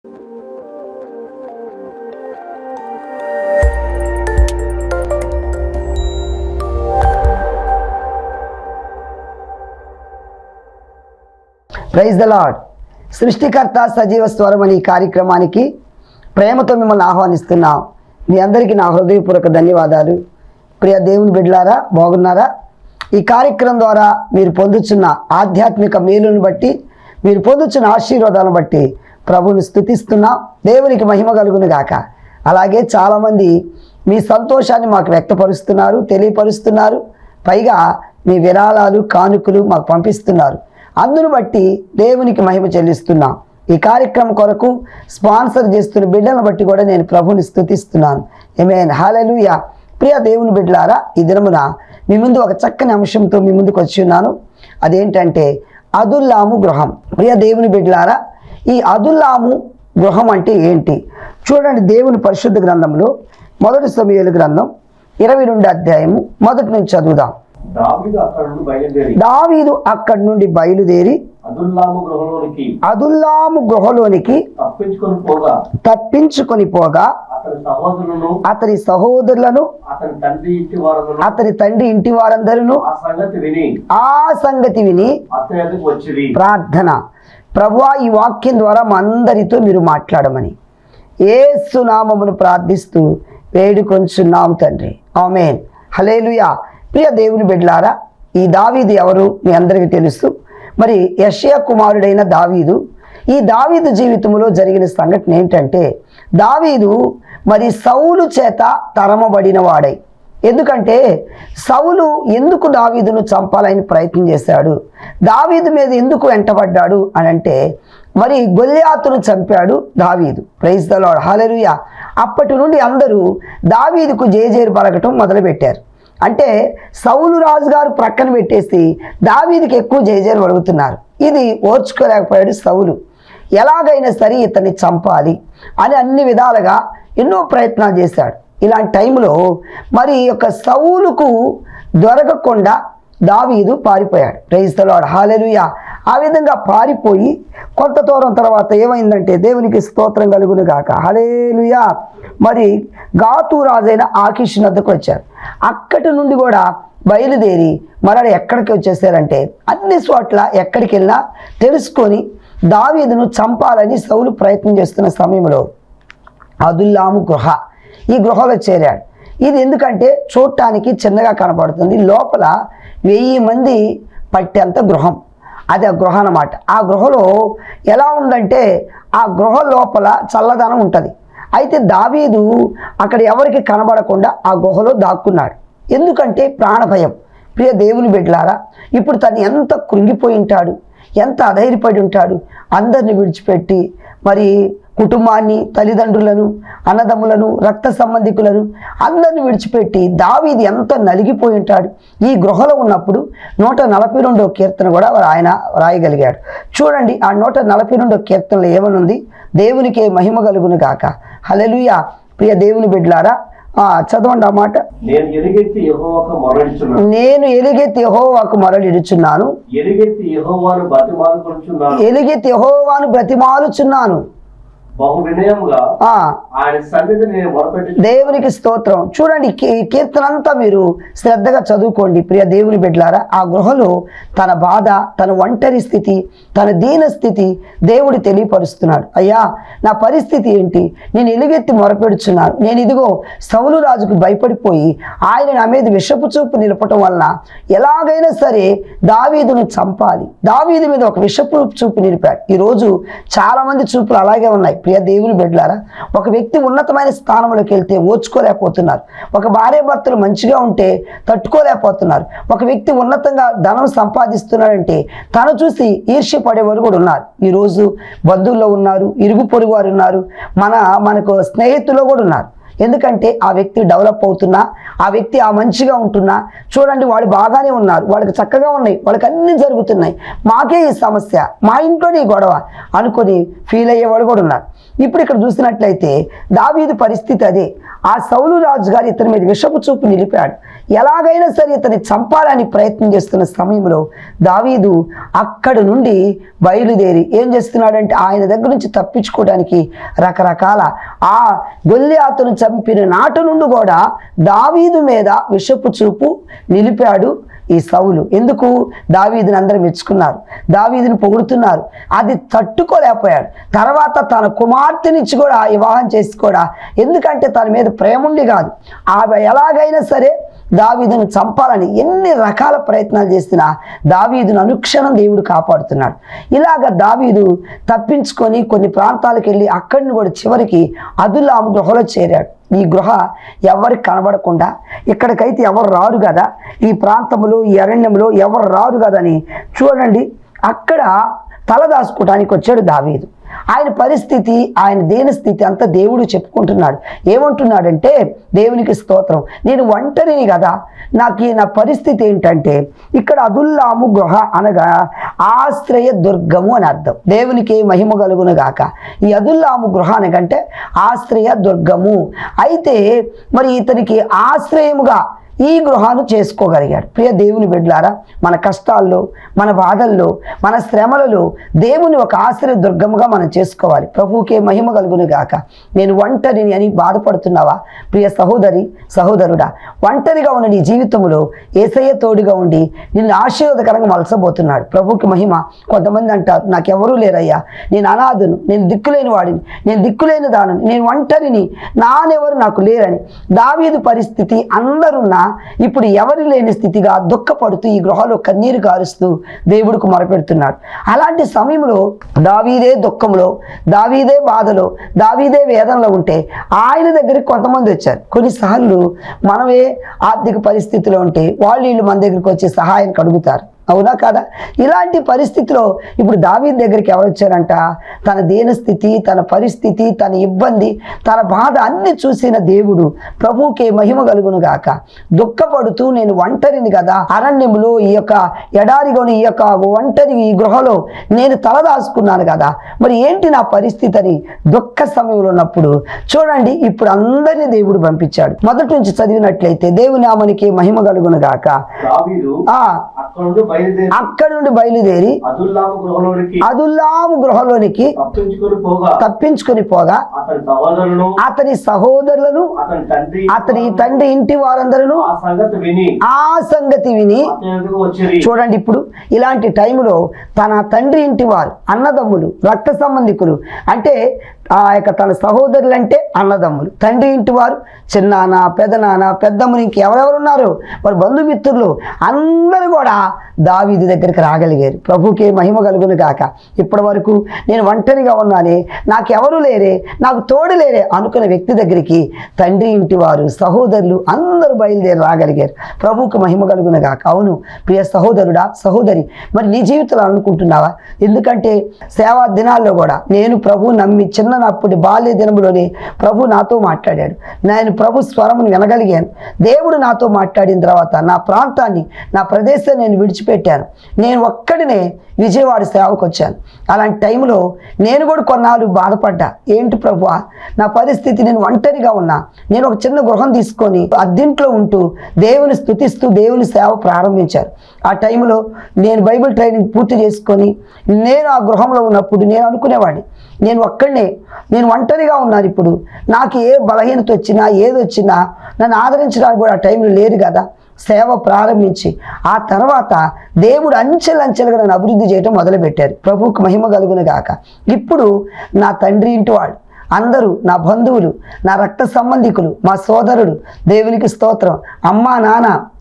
praise the lord సృష్టికర్త సజీవ స్వరం అనే ఈ కార్యక్రమానికి ప్రేమతో మిమ్మల్ని ఆహ్వానిస్తున్నాం మీ అందరికీ నా హృదయపూర్వక ధన్యవాదాలు ప్రియ దేవుని బిడ్డలారా బాగున్నారా ఈ కార్యక్రమం ద్వారా మీరు పొందుతున్న ఆధ్యాత్మిక మేలును బట్టి మీరు పొందుతున్న ఆశీర్వాదాలను బట్టి ప్రభుని స్థుతిస్తున్నాం దేవునికి మహిమ కలుగును గాక అలాగే చాలామంది మీ సంతోషాన్ని మాకు వ్యక్తపరుస్తున్నారు తెలియపరుస్తున్నారు పైగా మీ విరాళాలు కానుకలు మాకు పంపిస్తున్నారు అందును బట్టి దేవునికి మహిమ చెల్లిస్తున్నాం ఈ కార్యక్రమం కొరకు స్పాన్సర్ చేస్తున్న బిడ్డలను బట్టి కూడా నేను ప్రభుని స్తుతిస్తున్నాను ఏమేన్ హాలెలుయ ప్రియ దేవుని బిడ్డలారా ఈ దినమున మీ ముందు ఒక చక్కని అంశంతో మీ ముందుకు వచ్చి ఉన్నాను అదేంటంటే అదుల్లాము గృహం ప్రియ దేవుని బిడ్డలారా ఈ అదుల్లాము గృహం అంటే ఏంటి చూడండి దేవుని పరిశుద్ధ గ్రంథంలో మొదటి సమయాల గ్రంథం ఇరవై రెండు అధ్యాయము మొదటి నుంచి చదువుదాం దావీదు అక్కడ నుండి బయలుదేరి దావీదు అక్కడి నుండి బయలుదేరి అదుల్లాము గృహంలోనికి అదుల్లాము గుహలోనికి తప్పించుకొని పోగా తప్పించుకొని పోగా అతని సహోదరులను అతని సహోదరులను అతని తండ్రి ఇంటి వారందరూ అతని తండ్రి ఇంటి వారందరూ ఆ సంగతి విని ఆ సంగతి విని అతని ఎదుకు వచ్చిరి ప్రార్థన ప్రభువా ఈ వాక్యం ద్వారా మా అందరితో మీరు మాట్లాడమని ఏసు నామమును ప్రార్థిస్తూ వేడుకొంచున్నాం తండ్రి ఆమెన్ హలేలుయా ప్రియ దేవుని బిడ్డలారా ఈ దావీదు ఎవరు మీ అందరికీ తెలుసు మరి యషయా కుమారుడైన దావీదు ఈ దావీదు జీవితంలో జరిగిన సంఘటన ఏంటంటే దావీదు మరి సౌలు చేత తరమబడిన వాడై ఎందుకంటే సౌలు ఎందుకు దావీదును చంపాలని ప్రయత్నం చేశాడు దావీదు మీద ఎందుకు వెంటబడ్డాడు అని అంటే మరి గొల్యాతును చంపాడు దావీదు ప్రైజ్ ద లార్డ్ హల్లెలూయా అప్పటి నుండి అందరూ దావీదుకు జేజేరు పలకటం మొదలుపెట్టారు అంటే సౌలు రాజు గారు ప్రక్కన పెట్టేసి దావీదికి ఎక్కువ జయజయలు అడుగుతున్నారు ఇది ఓర్చుకోలేకపోయాడు సౌలు ఎలాగైనా సరే ఇతన్ని చంపాలి అని అన్ని విధాలుగా ఎన్నో ప్రయత్నాలు చేశాడు ఇలాంటి టైంలో మరి ఈ యొక్క సౌలుకు దొరకకుండా దావీదు పారిపోయాడు రైస్తలాడు హాలెలుయ ఆ విధంగా పారిపోయి కొంత దూరం తర్వాత ఏమైందంటే దేవునికి స్తోత్రం కలుగును గాక హలేలుయా మరి గాతు రాజైన ఆకిష్ నద్దకు వచ్చారు అక్కడి నుండి కూడా బయలుదేరి మరల ఎక్కడికి వచ్చేసారంటే అన్ని చోట్ల ఎక్కడికి వెళ్ళినా తెలుసుకొని దావీదును చంపాలని సౌలు ప్రయత్నం చేస్తున్న సమయంలో అదుల్లాము గృహ ఈ గృహలో చేరాడు ఇది ఎందుకంటే చూడటానికి చిన్నగా కనబడుతుంది లోపల వెయ్యి మంది పట్టేంత గృహం అది ఆ గృహ అన్నమాట ఆ గృహలో ఎలా ఉందంటే ఆ గృహ లోపల చల్లదనం ఉంటుంది అయితే దావీదు అక్కడ ఎవరికి కనబడకుండా ఆ గుహలో దాక్కున్నాడు ఎందుకంటే ప్రాణభయం ప్రియ దేవుని బిడ్డలారా ఇప్పుడు తను ఎంత కృంగిపోయి ఉంటాడు ఎంత అధైర్యపడి ఉంటాడు అందరిని విడిచిపెట్టి మరి కుటుంబాన్ని తల్లిదండ్రులను అన్నదమ్ములను రక్త సంబంధికులను అందరిని విడిచిపెట్టి దావీది ఎంత నలిగిపోయి ఉంటాడు ఈ గృహలో ఉన్నప్పుడు నూట నలభై రెండో కీర్తన కూడా ఆయన రాయగలిగాడు చూడండి ఆ నూట నలభై రెండో కీర్తనలో ఏమనుంది దేవునికే మహిమ కలుగును గాక హల్లెలూయా ప్రియ దేవుని బిడ్డలారా ఆ, చదవండి ఆ మాట నేను ఎలుగెత్తి యెహోవాకు మొరడిచున్నాను నేను ఎలుగెత్తి యెహోవాకు మరలిడుచున్నాను ఎలుగెత్తి యెహోవాను బతిమాలుకొనుచున్నాను ఎలుగెత్తి యెహోవాను బ్రతిమాలుచున్నాను బహు వినయముగా ఆ ఆయన సన్నిధిని నేను మొరపెట్టి దేవునికి స్తోత్రం చూడండి కీ- కీర్తన అంతా మీరు శ్రద్ధగా చదువుకోండి ప్రియ దేవుని బిడ్డలారా ఆ గృహలో తన బాధ తన ఒంటరి స్థితి తన దీన స్థితి దేవుడు తెలియపరుస్తున్నాడు అయ్యా నా పరిస్థితి ఏంటి నేను ఎలుగెత్తి మొరపెడుచున్నాను నేను ఇదిగో సౌలు రాజుకు భయపడిపోయి ఆయన నా మీద విషపు చూపు నిలపటం వలన ఎలాగైనా సరే దావీదును చంపాలి దావీదు మీద ఒక విషపు చూపు నిలిపాడు ఈరోజు చాలా మంది చూపులు అలాగే ఉన్నాయి ప్రియ దేవుని బిడ్డలారా ఒక వ్యక్తి ఉన్నతమైన స్థానంలోకి వెళ్తే ఓర్చుకోలేకపోతున్నారు ఒక భార్య భర్తలు మంచిగా ఉంటే తట్టుకోలేకపోతున్నారు ఒక వ్యక్తి ఉన్నతంగా ధనం సంపాదిస్తున్నాడంటే తను చూసి ఈర్ష్య పడేవారు కూడా ఉన్నారు ఈరోజు బంధువుల్లో ఉన్నారు ఇరుగు పొరుగు వారు ఉన్నారు మన మనకు స్నేహితులు కూడా ఉన్నారు ఎందుకంటే ఆ వ్యక్తి డెవలప్ అవుతున్నా ఆ వ్యక్తి ఆ మంచిగా ఉంటున్నా చూడండి వాళ్ళు బాగానే ఉన్నారు వాళ్ళకి చక్కగా ఉన్నాయి వాళ్ళకి అన్నీ జరుగుతున్నాయి మాకే ఈ సమస్య మా ఇంట్లోనే ఈ గొడవ అనుకొని ఫీల్ అయ్యేవాడు కూడా ఉన్నారు ఇప్పుడు ఇక్కడ చూసినట్లయితే దావీదు పరిస్థితి అదే ఆ సౌలు రాజు గారు ఇతని మీద విషపు చూపు నిలిపాడు ఎలాగైనా సరే ఇతన్ని చంపాలని ప్రయత్నం చేస్తున్న సమయంలో దావీదు అక్కడి నుండి బయలుదేరి ఏం చేస్తున్నాడంటే ఆయన దగ్గర నుంచి తప్పించుకోవడానికి రకరకాల ఆ గొల్లియాతును చంపిన నాటు నుండి కూడా దావీదు మీద విషపు చూపు నిలిపాడు ఈ సౌలు ఎందుకు దావీదుని అందరూ మెచ్చుకున్నారు దావీదుని పొగుడుతున్నారు అది తట్టుకోలేకపోయాడు తర్వాత తన కుమార్తెనిచ్చి కూడా వివాహం చేసి కూడా ఎందుకంటే తన మీద ప్రేమ ఉండి కాదు ఆమె ఎలాగైనా సరే దావీదును చంపాలని ఎన్ని రకాల ప్రయత్నాలు చేసినా దావీదును అనుక్షణం దేవుడు కాపాడుతున్నాడు ఇలాగ దావీదు తప్పించుకొని కొన్ని ప్రాంతాలకు వెళ్ళి అక్కడిని కూడా చివరికి అదుల్లాము గృహలో చేరాడు ఈ గృహ ఎవరికి కనబడకుండా ఇక్కడికైతే ఎవరు రారు కదా ఈ ప్రాంతంలో ఈ అరణ్యంలో ఎవరు రారు కదా అని చూడండి అక్కడ తల దాచుకోవడానికి వచ్చాడు దావీదు ఆయన పరిస్థితి ఆయన దేని స్థితి అంతా దేవుడు చెప్పుకుంటున్నాడు ఏమంటున్నాడంటే దేవునికి స్తోత్రం నేను ఒంటరిని కదా నాకు ఈ నా పరిస్థితి ఏంటంటే ఇక్కడ అదుల్లాము గృహ అనగా ఆశ్రయ దుర్గము అని అర్థం దేవునికి మహిమ కలుగును గాక ఈ అదుల్లాము గృహ అనగంటే ఆశ్రయ దుర్గము అయితే మరి ఇతనికి ఆశ్రయముగా ఈ గృహాన్ని చేసుకోగలిగాడు ప్రియ దేవుని బిడ్డలారా మన కష్టాల్లో మన బాధల్లో మన శ్రమలలో దేవుని ఒక ఆశ్రయ దుర్గముగా మనం చేసుకోవాలి ప్రభువుకే మహిమ కలుగును గాక నేను ఒంటరిని అని బాధపడుతున్నావా ప్రియ సహోదరి సహోదరుడా ఒంటరిగా ఉన్న నీ జీవితంలో ఏసయ్య తోడుగా ఉండి నిన్ను ఆశీర్వదకరంగా మలసబోతున్నాడు ప్రభువుకి మహిమ కొంతమంది అంటారు నాకెవరూ లేరయ్యా నేను అనాథను నేను దిక్కులేని వాడిని నేను దిక్కులేని దానని నేను ఒంటరిని నానెవరు నాకు లేరని దావీదు పరిస్థితి అందరున్నా ఇప్పుడు ఎవరు లేని స్థితిగా దుఃఖపడుతూ ఈ గృహలో కన్నీరు కారుస్తూ దేవుడికి మొరపెడుతున్నాడు అలాంటి సమయంలో దావీదే దుఃఖంలో దావీదే బాధలో దావీదే వేదనలో ఉంటే ఆయన దగ్గరికి కొంతమంది వచ్చారు కొన్నిసార్లు మనమే ఆర్థిక పరిస్థితిలో ఉంటే వాళ్ళు వీళ్ళు మన దగ్గరికి వచ్చి సహాయానికి అడుగుతారు అవునా కాదా ఇలాంటి పరిస్థితిలో ఇప్పుడు దావీద్ దగ్గరికి ఎవరు వచ్చారంట తన దేన స్థితి తన పరిస్థితి తన ఇబ్బంది తన బాధ అన్ని చూసిన దేవుడు ప్రభువుకే మహిమ కలుగును గాక దుఃఖపడుతూ నేను ఒంటరిని కదా అరణ్యములో ఈ యొక్క ఎడారిగోని ఈ యొక్క ఒంటరి ఈ గృహలో నేను తలదాచుకున్నాను కదా మరి ఏంటి నా పరిస్థితి అని దుఃఖ సమయంలో ఉన్నప్పుడు చూడండి ఇప్పుడు అందరినీ దేవుడు పంపించాడు మొదటి నుంచి చదివినట్లయితే దేవుని ఆమనికి మహిమ కలుగును గాక దావీదు ఆ అక్కడ నుండి బయలుదేరి అక్కడి నుండి బయలుదేరి అదుల్లాము గృహంలోనికి అదుల్లాము గృహలోనికి తప్పించుకొని పోగా తప్పించుకొని పోగా అతని సహోదరులను అతని సహోదరులను అతని తండ్రి అతని తండ్రి ఇంటి వారందరూ ఆ సంగతి విని ఆ సంగతి విని అతని ఎదుగు వచ్చిరి చూడండి ఇప్పుడు ఇలాంటి టైంలో తన తండ్రి ఇంటి వారు అన్నదమ్ములు రక్త సంబంధికులు అంటే ఆ యొక్క తన సహోదరులు అంటే అన్నదమ్ములు తండ్రి ఇంటి వారు చిన్నాన్న పెదనాన్న పెద్దమ్మలు ఇంకెవరెవరు ఉన్నారు వారి బంధుమిత్రులు అందరూ కూడా దావీదు దగ్గరికి రాగలిగారు ప్రభుకే మహిమ కలుగును కాక ఇప్పటి వరకు నేను ఒంటరిగా ఉన్నానే నాకెవరు లేరే నాకు తోడు లేరే అనుకున్న వ్యక్తి దగ్గరికి తండ్రి ఇంటి వారు సహోదరులు అందరూ బయలుదేరి రాగలిగారు ప్రభువుకు మహిమ కలుగును గాక అవును ప్రియ సహోదరుడా సహోదరి మరి నీ జీవితంలో అనుకుంటున్నావా ఎందుకంటే సేవా దినాల్లో కూడా నేను ప్రభు నమ్మి చిన్ననప్పటి బాల్య దినములోనే ప్రభు నాతో మాట్లాడాడు నేను ప్రభు స్వరమును వినగలిగాను దేవుడు నాతో మాట్లాడిన తర్వాత నా ప్రాంతాన్ని నా ప్రదేశాన్ని నేను విడిచిపెట్టాను నేను ఒక్కడినే విజయవాడ సేవకు వచ్చాను అలాంటి టైంలో నేను కూడా కొన్నాళ్ళు బాధపడ్డా ఏంటి ప్రభు నా పరిస్థితి నేను ఒంటరిగా ఉన్నా నేను ఒక చిన్న గృహం తీసుకొని అద్దెంట్లో ఉంటూ దేవుని స్థుతిస్తూ దేవుని సేవ ప్రారంభించారు ఆ టైంలో నేను బైబిల్ ట్రైనింగ్ పూర్తి చేసుకొని నేను ఆ గృహంలో ఉన్నప్పుడు నేను అనుకునేవాడిని నేను ఒక్కడనే నేను ఒంటరిగా ఉన్నాను ఇప్పుడు నాకు ఏ బలహీనత వచ్చినా ఏది వచ్చినా నన్ను ఆదరించడానికి కూడా ఆ టైంలో లేరు కదా సేవ ప్రారంభించి ఆ తర్వాత దేవుడు అంచెలంచెలుగా నన్ను అభివృద్ధి చేయడం మొదలుపెట్టారు ప్రభువుకు మహిమ కలుగును గాక ఇప్పుడు నా తండ్రి ఇంటి వాడు అందరూ నా బంధువులు నా రక్త సంబంధికులు మా సోదరుడు దేవునికి స్తోత్రం అమ్మా నాన్న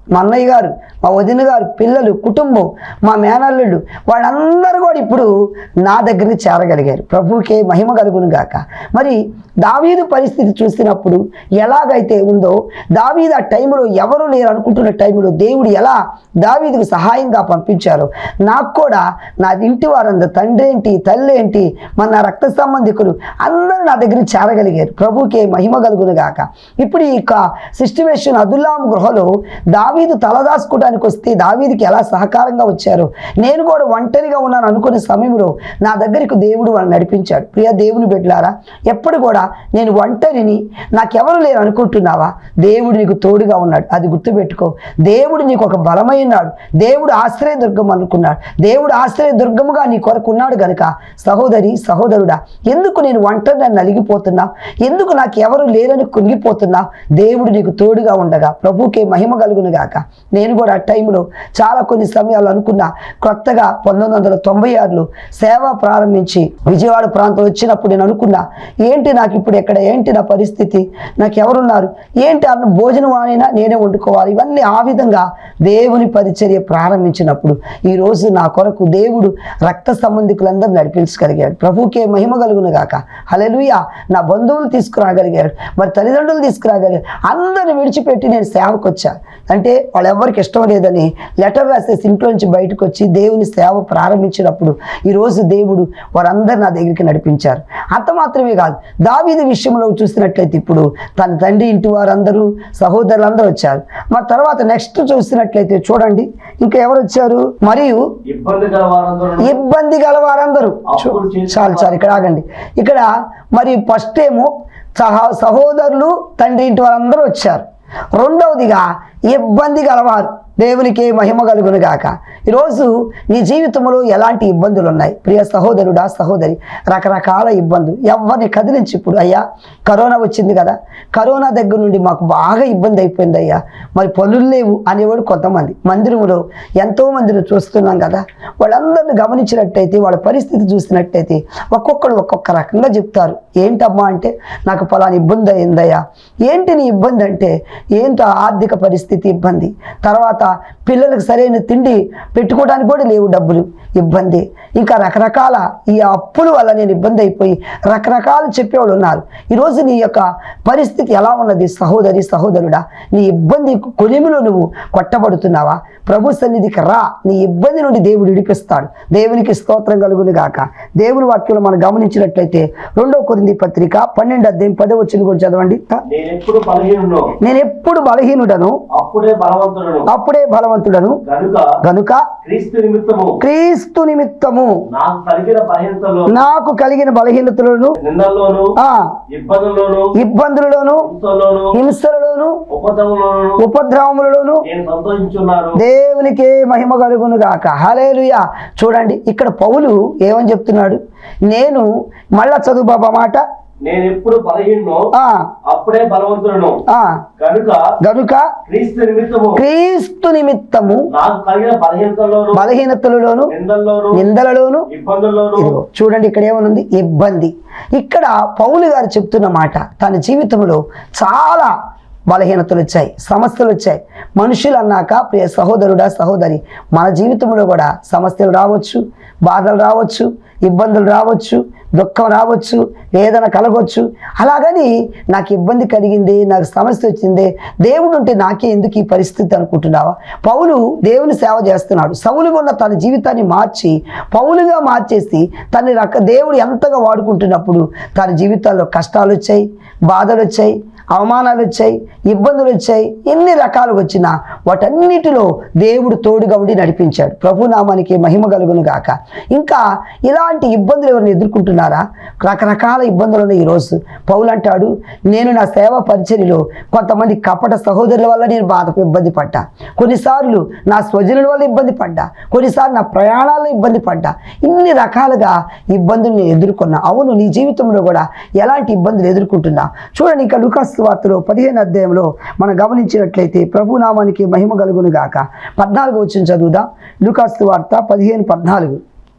మా అన్నయ్య గారు మా వదిన గారు పిల్లలు కుటుంబం మా మేనల్లుడు వాళ్ళందరూ కూడా ఇప్పుడు నా దగ్గరికి చేరగలిగారు ప్రభువుకే మహిమ కలుగును గాక మరి దావీదు పరిస్థితి చూసినప్పుడు ఎలాగైతే ఉందో దావీదు ఆ టైంలో ఎవరు లేరు అనుకుంటున్న టైంలో దేవుడు ఎలా దావీదుకు సహాయంగా పంపించారో నాకు కూడా నా ఇంటి వారందరూ తండ్రి ఏంటి తల్లి ఏంటి మన నా రక్త సంబంధికులు అందరూ నా దగ్గరికి చేరగలిగారు ప్రభుకే మహిమ కలుగును గాక ఇప్పుడు ఈ యొక్క సిస్టమేషన్ అదుల్లాం గృహలో దావీదు తలదాసుకోవడానికి వస్తే దావీదికి ఎలా సహకారంగా వచ్చారో నేను కూడా ఒంటరిగా ఉన్నాను అనుకునే సమయంలో నా దగ్గరికి దేవుడు వాళ్ళని నడిపించాడు ప్రియ దేవుని బిడ్డలారా ఎప్పుడు కూడా నేను ఒంటరిని నాకెవరు లేరు అనుకుంటున్నావా దేవుడు నీకు తోడుగా ఉన్నాడు అది గుర్తుపెట్టుకో దేవుడు నీకు ఒక బలమైనాడు దేవుడు ఆశ్రయ దుర్గం అనుకున్నాడు దేవుడు ఆశ్రయ దుర్గముగా నీ కొరకు ఉన్నాడు గనుక సహోదరి సహోదరుడా ఎందుకు నేను ఒంటరిని నలిగిపోతున్నా ఎందుకు నాకు ఎవరు లేరని కుంగిపోతున్నా దేవుడు నీకు తోడుగా ఉండగా ప్రభుకే మహిమ కలుగును గాక నేను కూడా ఆ టైంలో చాలా కొన్ని సమయాలు అనుకున్నా కొత్తగా పంతొమ్మిది వందల తొంభై ఆరులో సేవ ప్రారంభించి విజయవాడ ప్రాంతం వచ్చినప్పుడు నేను అనుకున్నా ఏంటి నాకు ఇప్పుడు ఎక్కడ ఏంటి నా పరిస్థితి నాకు ఎవరున్నారు ఏంటి అన్న భోజనం అయినా నేనే వండుకోవాలి ఇవన్నీ ఆ విధంగా దేవుని పరిచర్య ప్రారంభించినప్పుడు ఈ రోజు నా కొరకు దేవుడు రక్త సంబంధికులందరూ నడిపించగలిగాడు ప్రభుకే మహిమ కలుగును గాక హల్లెలూయా నా బంధువులు తీసుకురాగలిగాడు మరి తల్లిదండ్రులు తీసుకురాగలిగాడు అందరిని విడిచిపెట్టి నేను సేవకు వచ్చాను అంటే వాళ్ళెవ్వరికి ఇష్టం లేదని లెటర్ రాసేసి ఇంట్లో నుంచి బయటకు వచ్చి దేవుని సేవ ప్రారంభించినప్పుడు ఈరోజు దేవుడు వారందరూ నా దగ్గరికి నడిపించారు అంత మాత్రమే కాదు దావీదు విషయంలో చూసినట్లయితే ఇప్పుడు తన తండ్రి ఇంటి వారందరూ సహోదరులందరూ వచ్చారు మరి తర్వాత నెక్స్ట్ చూసినట్లయితే చూడండి ఇంకా ఎవరు వచ్చారు మరియు ఇబ్బంది గల వారందరూ ఇబ్బంది గల వారందరూ చూ- అప్పుడు చేసిన చాలు చాలు ఇక్కడ ఆగండి ఇక్కడ మరి ఫస్ట్ ఏమో సహ సహోదరులు తండ్రి ఇంటి వారందరూ వచ్చారు రెండవదిగా ఇబ్బంది గలవారు దేవునికి మహిమ కలుగును గాక ఈరోజు నీ జీవితంలో ఎలాంటి ఇబ్బందులు ఉన్నాయి ప్రియ సహోదరుడా సహోదరి రకరకాల ఇబ్బందులు ఎవరిని కదిలించి ఇప్పుడు అయ్యా కరోనా వచ్చింది కదా కరోనా దగ్గర నుండి మాకు బాగా ఇబ్బంది అయిపోయింది అయ్యా మరి పనులు లేవు అనేవాడు కొంతమంది మందిరంలో ఎంతో మందిని చూస్తున్నాం కదా వాళ్ళందరిని గమనించినట్టయితే వాళ్ళ పరిస్థితి చూసినట్టయితే ఒక్కొక్కడు ఒక్కొక్క రకంగా చెప్తారు ఏంటమ్మా అంటే నాకు పలానా ఇబ్బంది అయిందయ్యా ఏంటి నీ ఇబ్బంది అంటే ఏంటో ఆర్థిక పరిస్థితి ఇబ్బంది తర్వాత పిల్లలకు సరైన తిండి పెట్టుకోవడానికి కూడా లేవు డబ్బులు ఇబ్బంది ఇంకా రకరకాల ఈ అప్పుల వల్ల నేను ఇబ్బంది అయిపోయి రకరకాలు చెప్పేవాళ్ళు ఉన్నారు ఈరోజు నీ యొక్క పరిస్థితి ఎలా ఉన్నది సహోదరి సహోదరుడా నీ ఇబ్బంది కొలిమిలో నువ్వు కొట్టబడుతున్నావా ప్రభు సన్నిధికి రా నీ ఇబ్బంది నుండి దేవుడు విడిపిస్తాడు దేవునికి స్తోత్రం కలుగును గాక దేవుని వాక్యంలో మనం గమనించినట్లయితే రెండో కొరింది పత్రిక పన్నెండు అధ్యాయం పదో వచ్చిన కూడా చదవండి నేను ఎప్పుడు బలహీనును నేను ఎప్పుడు బలహీనుడను అప్పుడే బలవంతుడను అప్పుడే బలవంతుడను గనుక గనుక క్రీస్తు నిమిత్తము క్రీస్తు నిమిత్తము నాకు కలిగిన బలహీనతలో నాకు కలిగిన బలహీనతలను నిందల్లోను ఆ ఇబ్బందుల్లోను ఇబ్బందులలోను హింసలోను హింసలలోను ఉపద్రవంలోను ఉపద్రవములలోను నేను సంతోషించున్నాను దేవునికి మహిమ కలుగును గాక హలేలుయా చూడండి ఇక్కడ పౌలు ఏమని చెప్తున్నాడు నేను మళ్ళా చదువు బాబా మాట నేను ఎప్పుడు బలహీను ఆ అప్పుడే బలవంతుడను ఆ కనుక గనుక క్రీస్తు నిమిత్తము క్రీస్తు నిమిత్తము నాకు కలిగిన బలహీనతల్లోను బలహీనతలలోను నిందల్లోను నిందలలోను ఇబ్బందుల్లోను ఇదిగో చూడండి ఇక్కడ ఏమనుంది ఇబ్బంది ఇక్కడ పౌలు గారు చెప్తున్న మాట తన జీవితంలో చాలా బలహీనతలు వచ్చాయి సమస్యలు వచ్చాయి మనుషులు అన్నాక ప్రియ సహోదరుడా సహోదరి మన జీవితంలో కూడా సమస్యలు రావచ్చు బాధలు రావచ్చు ఇబ్బందులు రావచ్చు దుఃఖం రావచ్చు వేదన కలగవచ్చు అలాగని నాకు ఇబ్బంది కలిగింది నాకు సమస్య వచ్చింది దేవుడు ఉంటే నాకే ఎందుకు ఈ పరిస్థితి అనుకుంటున్నావా పౌలు దేవుని సేవ చేస్తున్నాడు సౌలుగా ఉన్న తన జీవితాన్ని మార్చి పౌలుగా మార్చేసి తన రక దేవుడు ఎంతగా వాడుకుంటున్నప్పుడు తన జీవితాల్లో కష్టాలు వచ్చాయి బాధలు వచ్చాయి అవమానాలు వచ్చాయి ఇబ్బందులు వచ్చాయి ఎన్ని రకాలుగా వచ్చినా వాటన్నిటిలో దేవుడు తోడుగా ఉండి నడిపించాడు ప్రభునామానికి మహిమ కలుగును గాక ఇంకా ఇలాంటి ఇబ్బందులు ఎవరిని ఎదుర్కొంటున్నారా రకరకాల ఇబ్బందులు ఉన్నాయి ఈరోజు పౌలు అంటాడు నేను నా సేవా పరిచర్యలో కొంతమంది కపట సహోదరుల వల్ల నేను బాధ ఇబ్బంది పడ్డా కొన్నిసార్లు నా స్వజనుల వల్ల ఇబ్బంది పడ్డా కొన్నిసార్లు నా ప్రయాణాల్లో ఇబ్బంది పడ్డా ఇన్ని రకాలుగా ఇబ్బందులు నేను ఎదుర్కొన్నా అవును నీ జీవితంలో కూడా ఎలాంటి ఇబ్బందులు ఎదుర్కొంటున్నా చూడండి ఇంకా లుకాస్ వార్తలో పదిహేను అధ్యాయంలో మనం గమనించినట్లయితే ప్రభు నామానికి మహిమ కలుగును గాక పద్నాలుగు వచ్చిన చదువుదా లుకాస్ వార్త పదిహేను పద్నాలుగు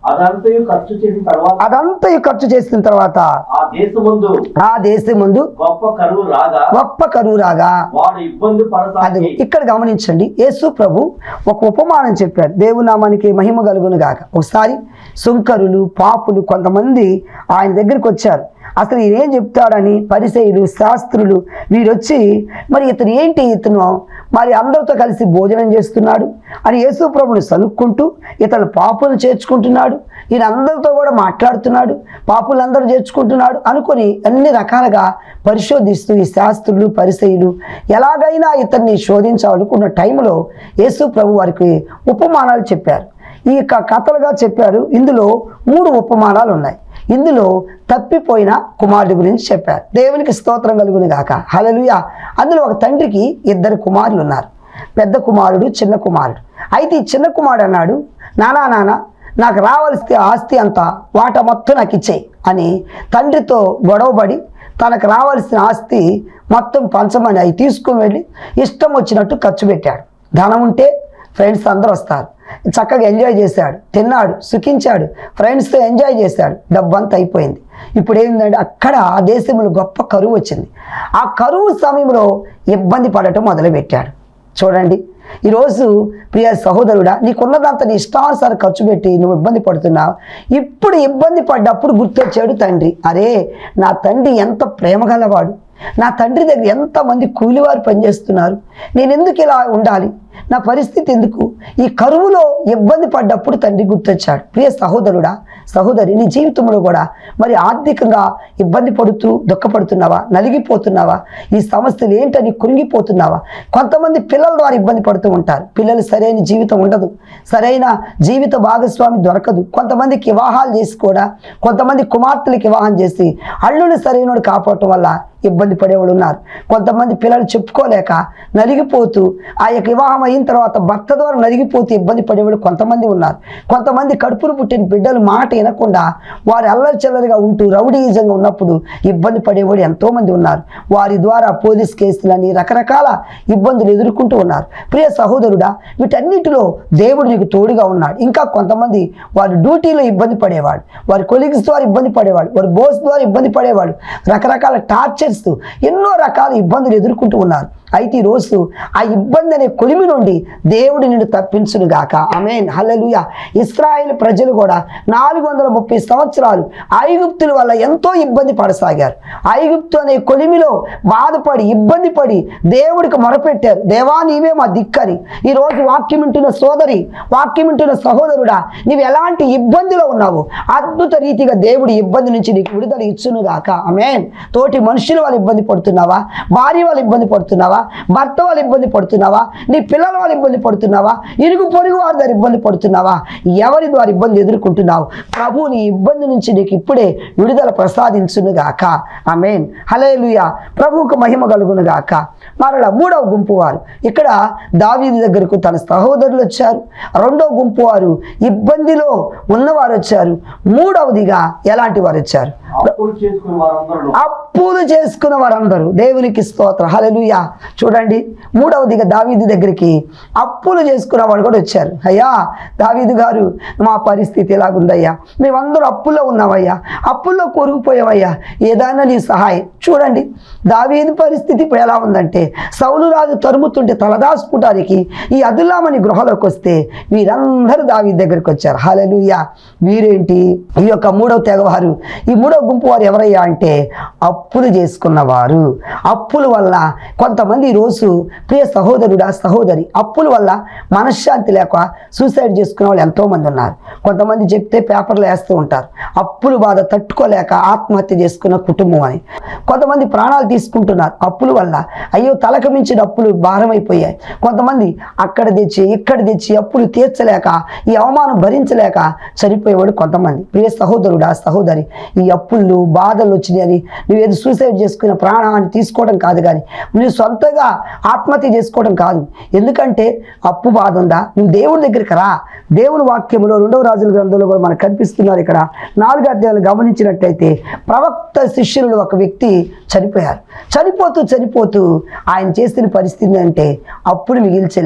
అదంతయు ఖర్చు చేసిన తర్వాత అదంతా ఖర్చు చేసిన తర్వాత ఆ దేశమందు ఆ దేశం ముందు గొప్ప కరువు రాగా గొప్ప కరువు రాగా వాడు ఇబ్బంది అది పడతానికి ఇక్కడ గమనించండి యేసు ప్రభు ఒక ఉపమానం చెప్పారు దేవునామానికి మహిమ కలుగును గాక ఒకసారి సుంకరులు పాపులు కొంతమంది ఆయన దగ్గరికి వచ్చారు అసలు ఈయన ఏం చెప్తాడని పరిసయులు శాస్త్రులు వీరొచ్చి మరి ఇతను ఏంటి ఇతను మరి అందరితో కలిసి భోజనం చేస్తున్నాడు అని యేసు ప్రభుని సనుక్కుంటూ ఇతను పాపులు చేర్చుకుంటున్నాడు ఈయన అందరితో కూడా మాట్లాడుతున్నాడు పాపులందరూ చేర్చుకుంటున్నాడు అనుకొని అన్ని రకాలుగా పరిశోధిస్తూ ఈ శాస్త్రులు పరిసయులు ఎలాగైనా ఇతన్ని శోధించాలనుకున్న టైంలో యేసు ప్రభు వారికి ఉపమానాలు చెప్పారు ఈ యొక్క కథలుగా చెప్పారు ఇందులో మూడు ఉపమానాలు ఉన్నాయి ఇందులో తప్పిపోయిన కుమారుడి గురించి చెప్పారు దేవునికి స్తోత్రం కలుగును గాక హలలుయ అందులో ఒక తండ్రికి ఇద్దరు కుమారులు ఉన్నారు పెద్ద కుమారుడు చిన్న కుమారుడు అయితే ఈ చిన్న కుమారుడు అన్నాడు నానా నాన్న నాకు రావాల్సిన ఆస్తి అంతా వాట మొత్తం నాకు ఇచ్చేయి అని తండ్రితో గొడవపడి తనకు రావాల్సిన ఆస్తి మొత్తం పంచమని అవి తీసుకుని వెళ్ళి ఇష్టం వచ్చినట్టు ఖర్చు పెట్టాడు ధనం ఉంటే ఫ్రెండ్స్ అందరూ వస్తారు చక్కగా ఎంజాయ్ చేశాడు తిన్నాడు సుఖించాడు ఫ్రెండ్స్తో ఎంజాయ్ చేశాడు డబ్బంతా అయిపోయింది ఇప్పుడు ఏంటంటే అక్కడ ఆ దేశంలో గొప్ప కరువు వచ్చింది ఆ కరువు సమయంలో ఇబ్బంది పడటం మొదలుపెట్టాడు చూడండి ఈరోజు ప్రియ సహోదరుడా నీకున్నదంతా నీ ఇష్టానుసారం ఖర్చు పెట్టి నువ్వు ఇబ్బంది పడుతున్నావు ఇప్పుడు ఇబ్బంది పడ్డప్పుడు గుర్తొచ్చాడు తండ్రి అరే నా తండ్రి ఎంత ప్రేమ గలవాడు నా తండ్రి దగ్గర ఎంతమంది కూలివారు పనిచేస్తున్నారు నేను ఎందుకు ఇలా ఉండాలి నా పరిస్థితి ఎందుకు ఈ కరువులో ఇబ్బంది పడ్డప్పుడు తండ్రి గుర్తొచ్చాడు ప్రియ సహోదరుడా సహోదరి నీ జీవితంలో కూడా మరి ఆర్థికంగా ఇబ్బంది పడుతూ దుఃఖపడుతున్నావా నలిగిపోతున్నావా ఈ సమస్యలు ఏంటని కురింగిపోతున్నావా కొంతమంది పిల్లల ద్వారా ఇబ్బంది పడుతూ ఉంటారు పిల్లలు సరైన జీవితం ఉండదు సరైన జీవిత భాగస్వామి దొరకదు కొంతమందికి వివాహాలు చేసి కూడా కొంతమంది కుమార్తెలకు వివాహం చేసి అల్లుని సరైనడు కాపాడటం వల్ల ఇబ్బంది పడేవాడు ఉన్నారు కొంతమంది పిల్లలు చెప్పుకోలేక నలిగిపోతూ ఆ యొక్క వివాహం అయిన తర్వాత భర్త ద్వారా నలిగిపోతూ ఇబ్బంది పడేవాడు కొంతమంది ఉన్నారు కొంతమంది కడుపును పుట్టిన బిడ్డలు మాట వినకుండా వారు అల్లరి చిల్లరిగా ఉంటూ రౌడీజంగా ఉన్నప్పుడు ఇబ్బంది పడేవాడు ఎంతోమంది ఉన్నారు వారి ద్వారా పోలీస్ కేసులని రకరకాల ఇబ్బందులు ఎదుర్కొంటూ ఉన్నారు ప్రియ సహోదరుడా వీటన్నిటిలో దేవుడు నీకు తోడుగా ఉన్నాడు ఇంకా కొంతమంది వారి డ్యూటీలో ఇబ్బంది పడేవాడు వారి కొలీగ్స్ ద్వారా ఇబ్బంది పడేవాడు వారి బోస్ ద్వారా ఇబ్బంది పడేవాడు రకరకాల టార్చర్స్ ఎన్నో రకాల ఇబ్బందులు ఎదుర్కొంటూ ఉన్నారు అయితే ఈరోజు ఆ ఇబ్బంది అనే కొలిమి నుండి దేవుడు నిన్ను తప్పించును గాక అమేన్ హల్లెలూయా ఇస్రాయేల్ ప్రజలు కూడా నాలుగు వందల ముప్పై సంవత్సరాలు ఐగుప్తుల వల్ల ఎంతో ఇబ్బంది పడసాగారు ఐగుప్తు అనే కొలిమిలో బాధపడి ఇబ్బంది పడి దేవుడికి మొరపెట్టారు దేవా నీవే మా దిక్కని ఈరోజు వాక్యం వింటున్న సోదరి వాక్యం వింటున్న సహోదరుడా నీవు ఎలాంటి ఇబ్బందిలో ఉన్నావు అద్భుత రీతిగా దేవుడి ఇబ్బంది నుంచి నీకు విడుదల ఇచ్చును గాక అమేన్ తోటి మనుషుల వాళ్ళు ఇబ్బంది పడుతున్నావా భార్య వాళ్ళు ఇబ్బంది పడుతున్నావా భర్త వాళ్ళు ఇబ్బంది పడుతున్నావా నీ పిల్లల వాళ్ళు ఇబ్బంది పడుతున్నావా ఇరుగు పొరుగు వారి ద్వారా ఇబ్బంది పడుతున్నావా ఎవరి ద్వారా ఇబ్బంది ఎదుర్కొంటున్నావు ప్రభు నీ ఇబ్బంది నుంచి నీకు ఇప్పుడే విడుదల ప్రసాదించును గాక ఆమెన్ హలేలుయా ప్రభువుకు మహిమ కలుగును గాక మరలా మూడవ గుంపు వారు ఇక్కడ దావీదు దగ్గరకు తన సహోదరులు వచ్చారు రెండవ గుంపు వారు ఇబ్బందిలో ఉన్నవారు వచ్చారు మూడవదిగా ఎలాంటి వారు వచ్చారు అప్పులు చేసుకుని వారందరూ అప్పులు చేసుకున్న వారందరూ దేవునికి స్తోత్ర హల్లెలూయా చూడండి మూడవదిగా దావీదు దగ్గరికి అప్పులు చేసుకున్న వాడు కూడా వచ్చారు అయ్యా దావీదు గారు మా పరిస్థితి ఎలాగుందయ్యా మేమందరూ అప్పుల్లో ఉన్నామయ్యా అప్పుల్లో కొరిగిపోయామయ్యా ఏదైనా నీ సహాయం చూడండి దావీదు పరిస్థితి ఇప్పుడు ఎలా ఉందంటే సౌలు రాజు తరుముతుంటే తలదాచుకోవడానికి ఈ అదుల్లామని గృహలోకి వస్తే వీరందరూ దావీదు దగ్గరికి వచ్చారు హల్లెలూయా వీరేంటి ఈ యొక్క మూడవ తెగవారు ఈ మూడవ గుంపు వారు ఎవరయ్యా అంటే అప్పులు చేసుకున్నవారు అప్పుల వల్ల కొంతమంది ఈరోజు ప్రియ సహోదరుడా సహోదరి అప్పుల వల్ల మనశ్శాంతి లేక సూసైడ్ చేసుకునే వాళ్ళు ఎంతోమంది ఉన్నారు కొంతమంది చెప్తే పేపర్లు వేస్తూ ఉంటారు అప్పులు బాధ తట్టుకోలేక ఆత్మహత్య చేసుకున్న కుటుంబం అని కొంతమంది ప్రాణాలు తీసుకుంటున్నారు అప్పుల వల్ల అయ్యో తలకు మించిన అప్పులు భారం అయిపోయాయి కొంతమంది అక్కడ తెచ్చి ఇక్కడ తెచ్చి అప్పులు తీర్చలేక ఈ అవమానం భరించలేక చనిపోయేవాడు కొంతమంది ప్రియ సహోదరుడా సహోదరి ఈ అప్పులు బాధలు వచ్చినాయని నువ్వేదో సూసైడ్ చేసుకున్న ప్రాణాన్ని తీసుకోవడం కాదు కానీ నువ్వు సొంతగా ఆత్మహత్య చేసుకోవడం కాదు ఎందుకంటే అప్పు బాధ ఉందా నువ్వు దేవుడి దగ్గరికి రా దేవుని వాక్యములో రెండవ రాజుల గ్రంథంలో కూడా మనకు కనిపిస్తున్నారు ఇక్కడ నాలుగు అధ్యాయులు గమనించినట్టయితే ప్రవక్త శిష్యులు ఒక వ్యక్తి చనిపోయారు చనిపోతూ చనిపోతూ ఆయన చేసిన పరిస్థితి అంటే అప్పులు మిగిల్చి వెళ్ళాడు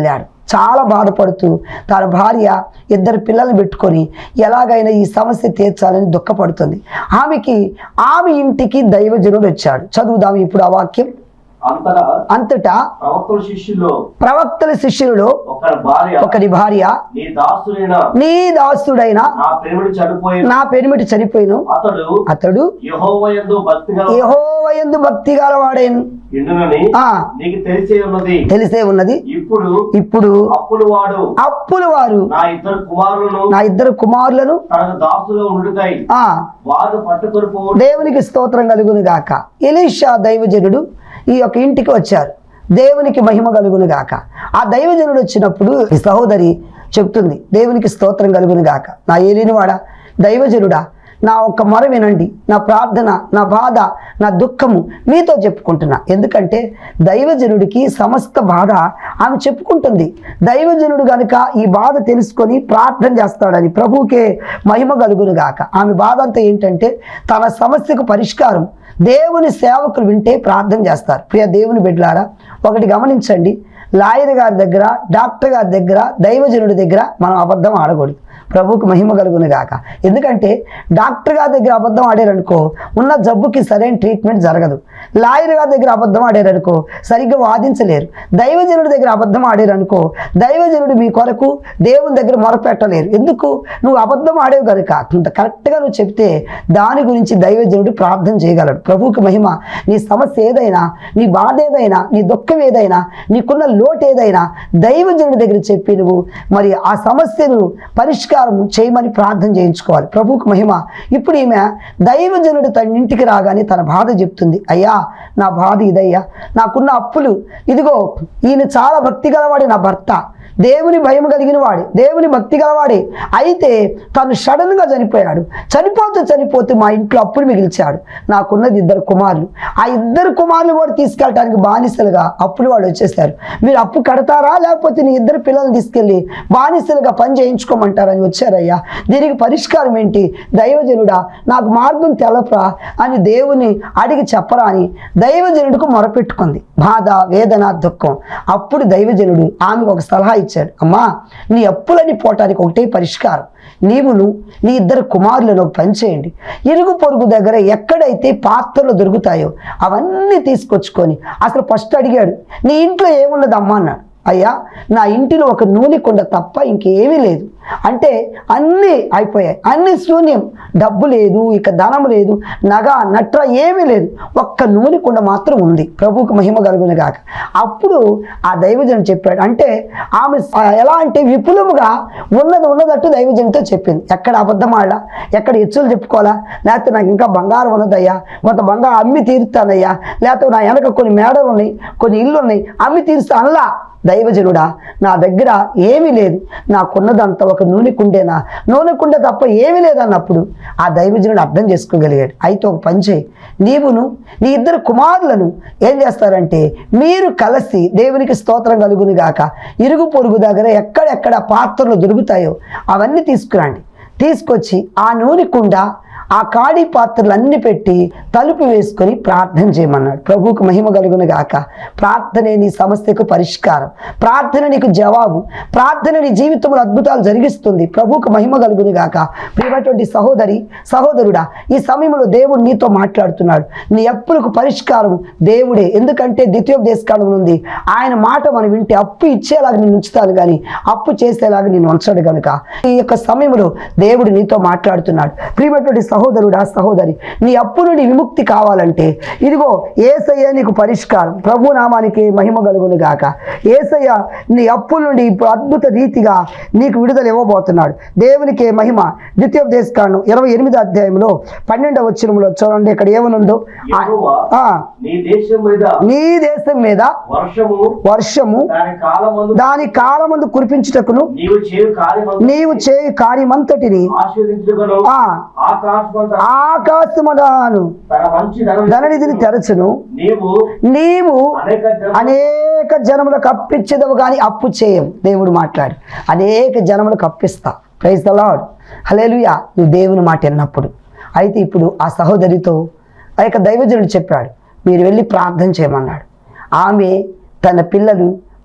చాలా బాధపడుతూ తన భార్య ఇద్దరు పిల్లల్ని పెట్టుకొని ఎలాగైనా ఈ సమస్య తీర్చాలని దుఃఖపడుతుంది ఆమెకి ఆమె ఇంటికి దైవజనుడు వచ్చాడు చదువుదాం ఇప్పుడు ఆ వాక్యం అంతటా అంతటా ప్రవక్తల శిష్యుల్లో ప్రవక్తల శిష్యులలో ఒకరి భార్య ఒకరి భార్య నీ దాసుడైన నీ దాసుడైన నా ప్రేమిడి చనిపోయి నా పెనిమిటి చనిపోయిను అతడు అతడు యహోవయందు భక్తిగా యెహోవాయందు భక్తి గలవాడేను ఎండునని ఆ నీకు తెలిసే ఉన్నది తెలిసే ఉన్నది ఇప్పుడు ఇప్పుడు అప్పులు వాడు అప్పుల వారు నా ఇద్దరు కుమారులను నా ఇద్దరు కుమారులను తనకు దాసులో ఉండుతాయి ఆ వారు పట్టుకొని పోవు దేవునికి స్తోత్రం కలుగును గాక ఎలీషా దైవజనుడు ఈ యొక్క ఇంటికి వచ్చారు దేవునికి మహిమ కలుగును గాక ఆ దైవజనుడు వచ్చినప్పుడు ఈ సహోదరి చెప్తుంది దేవునికి స్తోత్రం కలుగును గాక నా ఏలినవాడా దైవజనుడా నా ఒక్క మొర వినండి నా ప్రార్థన నా బాధ నా దుఃఖము మీతో చెప్పుకుంటున్నా ఎందుకంటే దైవజనుడికి సమస్త బాధ ఆమె చెప్పుకుంటుంది దైవజనుడు గనుక ఈ బాధ తెలుసుకొని ప్రార్థన చేస్తాడని ప్రభువుకే మహిమ కలుగును గాక ఆమె బాధ అంతా ఏంటంటే తన సమస్యకు పరిష్కారం దేవుని సేవకులు వింటే ప్రార్థన చేస్తారు ప్రియ దేవుని బిడ్డలారా ఒకటి గమనించండి లాయర్ గారి దగ్గర డాక్టర్ గారి దగ్గర దైవజనుడి దగ్గర మనం అబద్ధం ఆడకూడదు ప్రభువుకు మహిమ కలుగును గాక ఎందుకంటే డాక్టర్ గారి దగ్గర అబద్ధం ఆడారనుకో ఉన్న జబ్బుకి సరైన ట్రీట్మెంట్ జరగదు లాయర్ గారి దగ్గర అబద్ధం ఆడారనుకో సరిగ్గా వాదించలేరు దైవజనుడి దగ్గర అబద్ధం ఆడారనుకో దైవజనుడు మీ కొరకు దేవుని దగ్గర మొరపెట్టలేరు ఎందుకు నువ్వు అబద్ధం ఆడేవు కనుక అంత కరెక్ట్గా నువ్వు చెప్తే దాని గురించి దైవజనుడు ప్రార్థన చేయగలడు ప్రభువుకి మహిమ నీ సమస్య ఏదైనా నీ బాధ ఏదైనా నీ దుఃఖం ఏదైనా నీకున్న లోటు ఏదైనా దైవజనుడి దగ్గర చెప్పి నువ్వు మరి ఆ సమస్యను పరిష్కారం చేయమని ప్రార్థన చేయించుకోవాలి ప్రభువుకు మహిమ ఇప్పుడు ఈమె దైవజనుడు తన ఇంటికి రాగానే తన బాధ చెప్తుంది అయ్యా నా బాధ ఇదయ్యా నాకున్న అప్పులు ఇదిగో ఈయన చాలా భక్తి గలవాడు నా భర్త దేవుని భయం కలిగిన వాడే దేవుని భక్తి గలవాడే అయితే తను సడన్గా చనిపోయాడు చనిపోతూ చనిపోతూ మా ఇంట్లో అప్పులు మిగిల్చాడు నాకున్నది ఇద్దరు కుమారులు ఆ ఇద్దరు కుమారులు కూడా తీసుకెళ్ళటానికి బానిసలుగా అప్పులు వాళ్ళు వచ్చేసారు మీరు అప్పు కడతారా లేకపోతే నీ ఇద్దరు పిల్లల్ని తీసుకెళ్ళి బానిసలుగా పని చేయించుకోమంటారని వచ్చారయ్యా దీనికి పరిష్కారం ఏంటి దైవజనుడా నాకు మార్గం తెలపరా అని దేవుని అడిగి చెప్పరా అని దైవజనుడికి మొరపెట్టుకుంది బాధ వేదన దుఃఖం అప్పుడు దైవజనుడు ఆమెకు ఒక సలహా ఇచ్చాడు అమ్మా నీ అప్పులని పోవటానికి ఒకటే పరిష్కారం నీవును నీ ఇద్దరు కుమారులను ఒక పని చేయండి ఇరుగు పొరుగు దగ్గర ఎక్కడైతే పాత్రలు దొరుకుతాయో అవన్నీ తీసుకొచ్చుకొని అసలు ఫస్ట్ అడిగాడు నీ ఇంట్లో ఏమున్నదమ్మా అన్నాడు అయ్యా నా ఇంటిలో ఒక నూనె కుండ తప్ప ఇంకేమీ లేదు అంటే అన్నీ అయిపోయాయి అన్ని శూన్యం డబ్బు లేదు ఇక ధనం లేదు నగ నట్ర ఏమీ లేదు ఒక్క నూనె కుండ మాత్రం ఉంది ప్రభువుకు మహిమ కలుగును గాక అప్పుడు ఆ దైవజనుడు చెప్పాడు అంటే ఆమె స- ఎలా అంటే విపులముగా ఉన్నది ఉన్నదట్టు దైవజనుడితో చెప్పింది ఎక్కడ అబద్ధం ఆడా ఎక్కడ ఎచ్చులు చెప్పుకోవాలా లేకపోతే నాకు ఇంకా బంగారం ఉన్నదయ్యా కొంత బంగారం అమ్మి తీరుతానయ్యా లేకపోతే నా వెనక కొన్ని మేడలు ఉన్నాయి కొన్ని ఇల్లు ఉన్నాయి అమ్మి తీరుస్తా అనలా దైవజనుడా నా దగ్గర ఏమీ లేదు నాకున్నదంతా ఒక నూనె కుండేనా నూనె కుండ తప్ప ఏమీ లేదన్నప్పుడు ఆ దైవజనుడు అర్థం చేసుకోగలిగాడు అయితే ఒక పని చేయి నీవును నీ ఇద్దరు కుమారులను ఏం చేస్తారంటే మీరు కలిసి దేవునికి స్తోత్రం కలుగును గాక ఇరుగు పొరుగు దగ్గర ఎక్కడెక్కడ పాత్రలు దొరుకుతాయో అవన్నీ తీసుకురండి తీసుకొచ్చి ఆ నూనె కుండ ఆ కాడి పాత్రలన్నీ పెట్టి తలుపు వేసుకొని ప్రార్థన చేయమన్నాడు ప్రభువుకు మహిమ కలుగును గాక ప్రార్థనే నీ సమస్యకు పరిష్కారం ప్రార్థన నీకు జవాబు ప్రార్థన నీ జీవితంలో అద్భుతాలు జరిగిస్తుంది ప్రభువుకు మహిమ కలుగును గాక ప్రియమైనటువంటి సహోదరి సహోదరుడా ఈ సమయంలో దేవుడు నీతో మాట్లాడుతున్నాడు నీ అప్పులకు పరిష్కారం దేవుడే ఎందుకంటే ద్వితీయోపదేశకాలం ఉంది ఆయన మాట మనం వింటే అప్పు ఇచ్చేలాగా నేను ఉంచుతాను కానీ అప్పు చేసేలాగా నేను ఉంచడు కనుక ఈ యొక్క సమయంలో దేవుడు నీతో మాట్లాడుతున్నాడు ప్రియమైనటువంటి సహోదరుడా సహోదరి నీ అప్పు నుండి విముక్తి కావాలంటే ఇదిగో ఏసయ్య నీకు పరిష్కారం ప్రభు నామానికి మహిమ కలుగును గాక ఏసయ్య నీ అప్పు నుండి ఇప్పుడు అద్భుత రీతిగా నీకు విడుదల ఇవ్వబోతున్నాడు దేవునికి మహిమ ద్వితీయోపదేశకాండం ఇరవై ఎనిమిదో అధ్యాయంలో పన్నెండవ వచ్చినంలో చూడండి ఇక్కడ ఏమనుందో ఆ- యెహోవా ఆ, నీ దేశం మీద నీ దేశం మీద వర్షము వర్షము దాని కాలమందు దాని కాలమందు కురిపించుటకును నీవు చేయు కార్యమందు నీవు చేయు కార్యమంతటిని ఆశీర్వదించుటకును ఆ ఆకాశమంత ఆకాశముగాను తన మంచి ధనం ధననిధిని తెరచును నీవు నీవు అనేక జన- అనేక జనములకు అప్పిచ్చేదవు కానీ అప్పు చేయవు దేవుడు మాట్లాడి అనేక జనములకు అప్పిస్తా ప్రైజ్ ద లాడ్ హలేలుయా నువ్వు దేవుని మాట విన్నప్పుడు అయితే ఇప్పుడు ఆ సహోదరితో ఆ యొక్క దైవజనుడు చెప్పాడు మీరు వెళ్ళి ప్రార్థన చేయమన్నాడు ఆమె తన పిల్లలు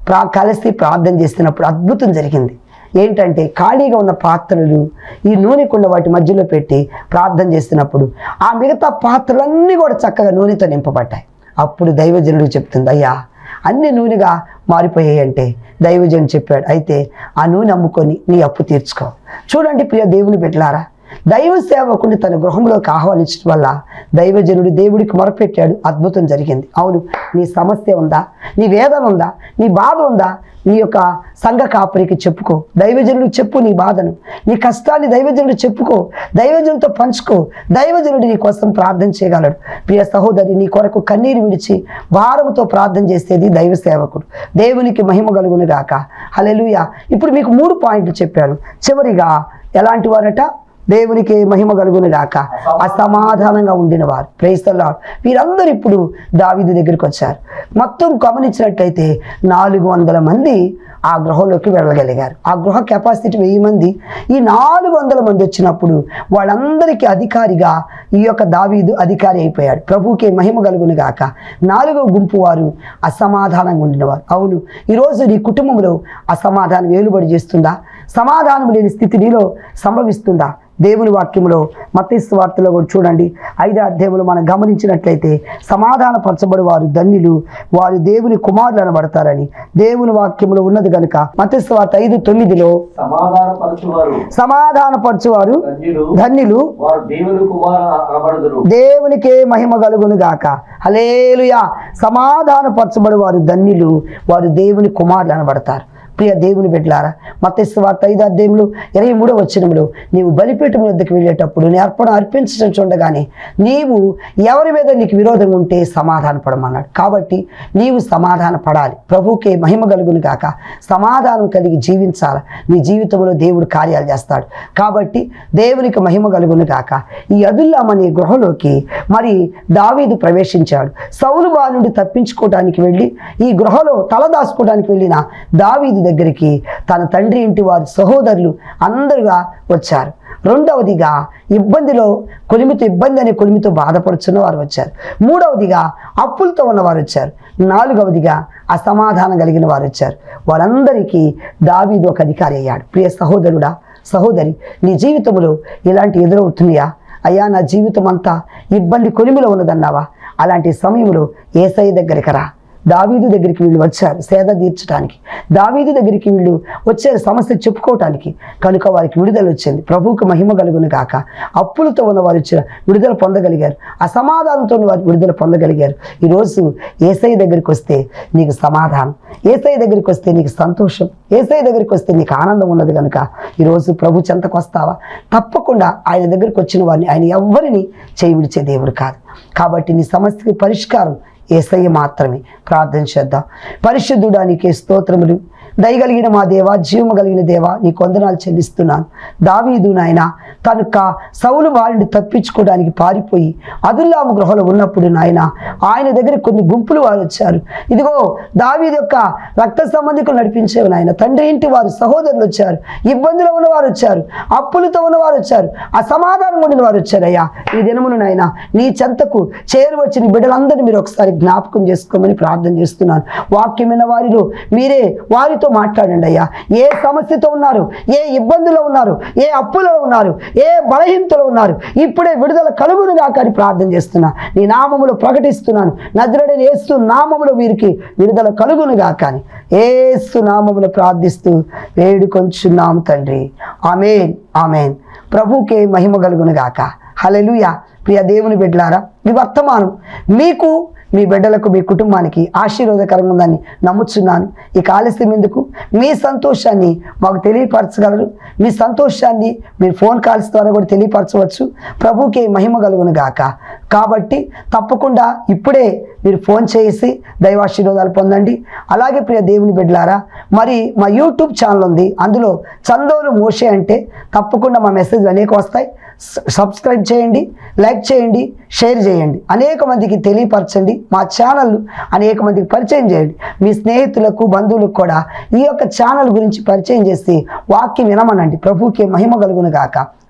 ప్రా కలిసి ప్రార్థన చేస్తున్నప్పుడు అద్భుతం జరిగింది ఏంటంటే ఖాళీగా ఉన్న పాత్రలు ఈ నూనెకున్న వాటి మధ్యలో పెట్టి ప్రార్థన చేస్తున్నప్పుడు ఆ మిగతా పాత్రలన్నీ కూడా చక్కగా నూనెతో నింపబడ్డాయి అప్పుడు దైవజనుడు చెప్తుంది అయ్యా అన్ని నూనెగా మారిపోయాయి అంటే దైవజనుడు చెప్పాడు అయితే ఆ నూనె అమ్ముకొని నీ అప్పు తీర్చుకో చూడండి ప్రియ దేవుని పెట్టలారా దైవ సేవకుని తన గృహంలోకి ఆహ్వానించడం వల్ల దైవజనుడు దేవుడికి మొరపెట్టాడు అద్భుతం జరిగింది అవును నీ సమస్య ఉందా నీ వేదన ఉందా నీ బాధ ఉందా నీ యొక్క సంఘ కాపరికి చెప్పుకో దైవజనుడు చెప్పు నీ బాధను నీ కష్టాన్ని దైవజనుడు చెప్పుకో దైవజనుడితో పంచుకో దైవజనుడు నీ కోసం ప్రార్థన చేయగలడు ప్రియ సహోదరి నీ కొరకు కన్నీరు విడిచి భారముతో ప్రార్థన చేసేది దైవ సేవకుడు దేవునికి మహిమ కలుగును గాక హల్లెలూయా ఇప్పుడు మీకు మూడు పాయింట్లు చెప్పాను చివరిగా ఎలాంటి వారట దేవునికి మహిమ కలుగును గాక అసమాధానంగా ఉండిన వారు ప్రేస్తలా వీరందరూ ఇప్పుడు దావీదు దగ్గరికి వచ్చారు మొత్తం గమనించినట్లయితే నాలుగు వందల మంది ఆ గృహంలోకి వెళ్ళగలిగారు ఆ గృహ కెపాసిటీ వెయ్యి మంది ఈ నాలుగు వందల మంది వచ్చినప్పుడు వాళ్ళందరికీ అధికారిగా ఈ యొక్క దావీదు అధికారి అయిపోయాడు ప్రభుకే మహిమ కలుగును గాక నాలుగో గుంపు వారు అసమాధానంగా ఉండినవారు అవును ఈరోజు నీ కుటుంబంలో అసమాధానం వేలుబడి చేస్తుందా సమాధానం లేని స్థితి నీలో సంభవిస్తుందా దేవుని వాక్యంలో మతీసు వార్తలో కూడా చూడండి ఐదో అధ్యాయంలో మనం గమనించినట్లయితే సమాధానపరచబడి వారు ధన్యులు వారు దేవుని కుమారులు అనబడతారని దేవుని వాక్యంలో ఉన్నది కనుక మతీసు వార్త ఐదు తొమ్మిదిలో సమాధానపరచువారు సమాధానపరచువారు ధన్యులు ధన్యులు వారు దేవుని కుమారు అనబడదురు దేవునికే మహిమ కలుగును గాక హలేలుయా సమాధానపరచబడి వారు ధన్యులు వారు దేవుని కుమారులు అనబడతారు ప్రియ దేవుని బిడ్డలారా మత్స్సు వార్త ఐదు అధ్యాయంలో ఇరవై మూడో వచ్చినములో నీవు బలిపీఠం వద్దకు వెళ్ళేటప్పుడు నీ అర్పణ అర్పించడం చూడగానే నీవు ఎవరి మీద నీకు విరోధం ఉంటే సమాధాన పడమన్నాడు కాబట్టి నీవు సమాధాన పడాలి ప్రభుకే మహిమ కలుగును గాక సమాధానం కలిగి జీవించాలి నీ జీవితంలో దేవుడు కార్యాలు చేస్తాడు కాబట్టి దేవునికి మహిమ కలుగును గాక ఈ అదుల్లాం అనే గృహలోకి మరి దావీదు ప్రవేశించాడు సౌలు బారి నుండి తప్పించుకోవడానికి వెళ్ళి ఈ గృహలో తలదాచుకోవడానికి వెళ్ళిన దావీదు దగ్గరికి తన తండ్రి ఇంటి వారి సహోదరులు అందరుగా వచ్చారు రెండవదిగా ఇబ్బందిలో కొలిమితో ఇబ్బంది అనే కొలిమితో బాధపడుచున్న వారు వచ్చారు మూడవదిగా అప్పులతో ఉన్నవారు వచ్చారు నాలుగవదిగా అసమాధానం కలిగిన వారు వచ్చారు వారందరికీ దావీదు ఒక అధికారి అయ్యాడు ప్రియ సహోదరుడా సహోదరి నీ జీవితంలో ఇలాంటి ఎదురవుతున్నాయా అయ్యా నా జీవితం అంతా ఇబ్బంది కొలిమిలో ఉన్నదన్నావా అలాంటి సమయంలో ఏసై దగ్గరికి రా దావీదు దగ్గరికి వీళ్ళు వచ్చారు సేద తీర్చడానికి దావీదు దగ్గరికి వీళ్ళు వచ్చారు సమస్య చెప్పుకోవటానికి కనుక వారికి విడుదల వచ్చింది ప్రభువుకు మహిమ కలుగును కాక అప్పులతో ఉన్న వారు వచ్చిన విడుదల పొందగలిగారు అసమాధానంతో ఉన్న వారు విడుదల పొందగలిగారు ఈరోజు ఏసై దగ్గరికి వస్తే నీకు సమాధానం ఏసై దగ్గరికి వస్తే నీకు సంతోషం ఏసై దగ్గరికి వస్తే నీకు ఆనందం ఉన్నది కనుక ఈరోజు ప్రభు చెంతకు వస్తావా తప్పకుండా ఆయన దగ్గరికి వచ్చిన వారిని ఆయన ఎవ్వరిని చేయి విడిచే దేవుడు కాదు కాబట్టి నీ సమస్యకి పరిష్కారం ఏసయ్య మాత్రమే ప్రార్థన చేద్దాం పరిశుద్ధుడానికి స్తోత్రములు దయగలిగిన మా దేవ జీవము కలిగిన దేవ నీ కొందనాలు చెల్లిస్తున్నాను దావీదు నాయన తను కా సౌలు వారిని తప్పించుకోవడానికి పారిపోయి అదుల్లాము గృహలో ఉన్నప్పుడు నాయన ఆయన దగ్గర కొన్ని గుంపులు వారు వచ్చారు ఇదిగో దావీదు యొక్క రక్త సంబంధికులు నడిపించేవి నాయన తండ్రి ఇంటి వారు సహోదరులు వచ్చారు ఇబ్బందులు ఉన్నవారు వచ్చారు అప్పులతో ఉన్నవారు వచ్చారు అసమాధానం ఉండిన వారు వచ్చారు అయ్యా ఈ దినమును నాయన నీ చెంతకు చేరువచ్చిన ఈ బిడ్డలందరినీ మీరు ఒకసారి జ్ఞాపకం చేసుకోమని ప్రార్థన చేస్తున్నాను వాక్యమైన వారిలో మీరే వారితో మాట్లాడండి అయ్యా ఏ సమస్యతో ఉన్నారు ఏ ఇబ్బందులో ఉన్నారు ఏ అప్పులలో ఉన్నారు ఏ బలహీనతలో ఉన్నారు ఇప్పుడే విడుదల కలుగును గాక అని ప్రార్థన చేస్తున్నా నీ నామములో ప్రకటిస్తున్నాను నజరడని ఏస్తు నామములో వీరికి విడుదల కలుగును గాక అని ఏసు నామములో ప్రార్థిస్తూ వేడుకొంచున్నాము తండ్రి ఆమెన్ ఆమెన్ ప్రభుకే మహిమ కలుగును గాక హల్లెలూయా ప్రియ దేవుని బిడ్డలారా మీ వర్తమానం మీకు మీ బిడ్డలకు మీ కుటుంబానికి ఆశీర్వాదకరంగా ఉందని నమ్ముచున్నాను ఇక ఆలస్యం ఎందుకు మీ సంతోషాన్ని మాకు తెలియపరచగలరు మీ సంతోషాన్ని మీరు ఫోన్ కాల్స్ ద్వారా కూడా తెలియపరచవచ్చు ప్రభుకే మహిమ కలుగును గాక కాబట్టి తప్పకుండా ఇప్పుడే మీరు ఫోన్ చేసి దైవాశీర్వాదాలు పొందండి అలాగే ప్రియ దేవుని బిడ్డలారా మరి మా యూట్యూబ్ ఛానల్ ఉంది అందులో చందోలు మోషే అంటే తప్పకుండా మా మెసేజ్లు అనేక వస్తాయి స- సబ్స్క్రైబ్ చేయండి లైక్ చేయండి షేర్ చేయండి అనేక మందికి తెలియపరచండి మా ఛానల్ అనేక మందికి పరిచయం చేయండి మీ స్నేహితులకు బంధువులకు కూడా ఈ యొక్క ఛానల్ గురించి పరిచయం చేసి వాక్యం వినమనండి ప్రభుకి మహిమ కలుగును గాక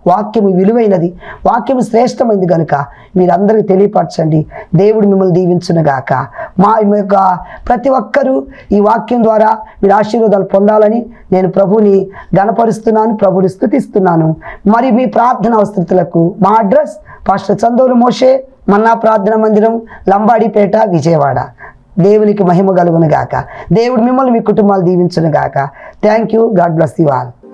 వాక్యము విలువైనది వాక్యము శ్రేష్టమైనది కనుక మీరందరికీ తెలియపరచండి దేవుడు మిమ్మల్ని దీవించునుగాక మా యొక్క ప్రతి ఒక్కరూ ఈ వాక్యం ద్వారా మీరు ఆశీర్వాదాలు పొందాలని నేను ప్రభుని గణపరుస్తున్నాను ప్రభుని స్థుతిస్తున్నాను మరి మీ ప్రార్థన అవసరతలకు మా అడ్రస్ పాస్టర్ చందోలు మోషే మన్నా ప్రార్థన మందిరం లంబాడిపేట విజయవాడ దేవునికి మహిమ కలుగును గాక దేవుడు మిమ్మల్ని మీ కుటుంబాలు దీవించును గాక thank you God bless you all